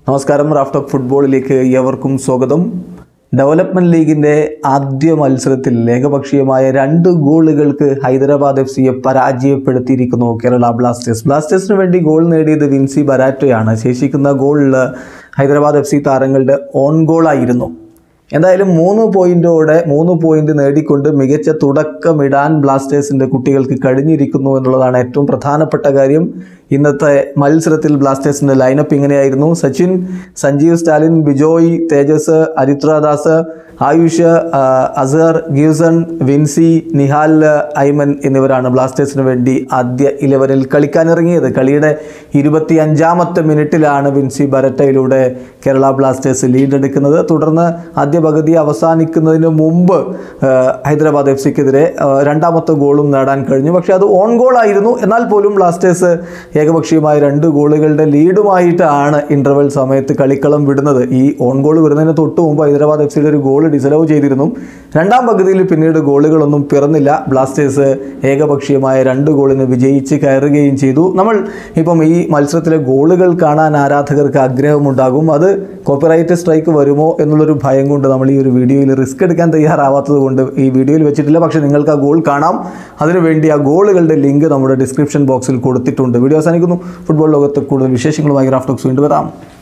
നമസ്കാരം raft of ഫുട്ബോളിലേക്ക് ഏവർക്കും സ്വാഗതം ഡെവലപ്മെന്റ് ലീഗിന്റെ ആദ്യ മത്സരത്തിൽ ഏകപക്ഷീയമായ രണ്ട് ഗോളുകൾക്ക് ഹൈദരാബാദ് എഫ് സിയെ പരാജയപ്പെടുത്തിയിരിക്കുന്നു കേരള ബ്ലാസ്റ്റേഴ്സ് ബ്ലാസ്റ്റേഴ്സിന് വേണ്ടി ഗോൾ നേടിയത് വിൻസി ബരാറ്റോയാണ് ശേഷിക്കുന്ന ഗോളിൽ ഹൈദരാബാദ് എഫ് സി താരങ്ങളുടെ ഓൺ ഗോളായിരുന്നു എന്തായാലും മൂന്ന് പോയിന്റോടെ മൂന്ന് പോയിന്റ് നേടിക്കൊണ്ട് മികച്ച തുടക്കമിടാൻ ബ്ലാസ്റ്റേഴ്സിന്റെ കുട്ടികൾക്ക് കഴിഞ്ഞിരിക്കുന്നു എന്നുള്ളതാണ് ഏറ്റവും പ്രധാനപ്പെട്ട കാര്യം ഇന്നത്തെ മത്സരത്തിൽ ബ്ലാസ്റ്റേഴ്സിന്റെ ലൈനപ്പ് ഇങ്ങനെയായിരുന്നു സച്ചിൻ സഞ്ജീവ് സ്റ്റാലിൻ ബിജോയ് തേജസ് അരിത്രദാസ് ആയുഷ് ആ, അസർ ഗീസൺ വിൻസി നിഹാൽ ഐമൻ എന്നിവരാണ് ബ്ലാസ്റ്റേഴ്സിന് വേണ്ടി ആദ്യ ഇലവനിൽ കളിക്കാനിറങ്ങിയത് കളിയുടെ ഇരുപത്തി അഞ്ചാമത്തെ മിനിറ്റിലാണ് വിൻസി ബരറ്റയിലൂടെ കേരള ബ്ലാസ്റ്റേഴ്സ് ലീഡ് എടുക്കുന്നത് തുടർന്ന് ആദ്യ പകുതി അവസാനിക്കുന്നതിന് മുമ്പ് ആ, ഹൈദരാബാദ് എഫ് സിക്കെതിരെ രണ്ടാമത്തെ ഗോളും നേടാൻ കഴിഞ്ഞു പക്ഷേ അത് ഓൺ ഗോളായിരുന്നു എന്നാൽ പോലും ബ്ലാസ്റ്റേഴ്സ് ഏകപക്ഷീയമായ രണ്ട് ഗോളുകളുടെ ലീഡുമായിട്ടാണ് ഇന്റർവെൽ സമയത്ത് കളിക്കളം വിടുന്നത് ഈ ഓൺ ഗോൾ വരുന്നതിന് തൊട്ട് മുമ്പ് ഹൈദരാബാദ് എഫ് സിയുടെ ഒരു ഗോൾ ഡിസലവ് ചെയ്തിരുന്നു രണ്ടാം പകുതിയിൽ പിന്നീട് ഗോളുകളൊന്നും പിറന്നില്ല ബ്ലാസ്റ്റേഴ്സ് ഏകപക്ഷീയമായ രണ്ട് ഗോളിന് വിജയിച്ച് കയറുകയും ചെയ്തു നമ്മൾ ഇപ്പം ഈ മത്സരത്തിലെ ഗോളുകൾ കാണാൻ ആരാധകർക്ക് ആഗ്രഹമുണ്ടാകും അത് കോപ്പിറൈറ്റ് സ്ട്രൈക്ക് വരുമോ എന്നുള്ളൊരു ഭയം കൊണ്ട് നമ്മൾ ഈ ഒരു വീഡിയോയിൽ റിസ്ക് എടുക്കാൻ തയ്യാറാവാത്തത് കൊണ്ട് ഈ വീഡിയോയിൽ വെച്ചിട്ടില്ല പക്ഷേ നിങ്ങൾക്ക് ആ ഗോൾ കാണാം അതിനുവേണ്ടി ആ ഗോളുകളുടെ ലിങ്ക് നമ്മുടെ ഡിസ്ക്രിപ്ഷൻ ബോക്സിൽ കൊടുത്തിട്ടുണ്ട് വീഡിയോ അവസാനിക്കുന്നു ഫുട്ബോൾ ലോകത്ത് കൂടുതൽ വിശേഷങ്ങളുമായി ഗ്രാഫ്റ്റോക്സ് വീണ്ടും വരാം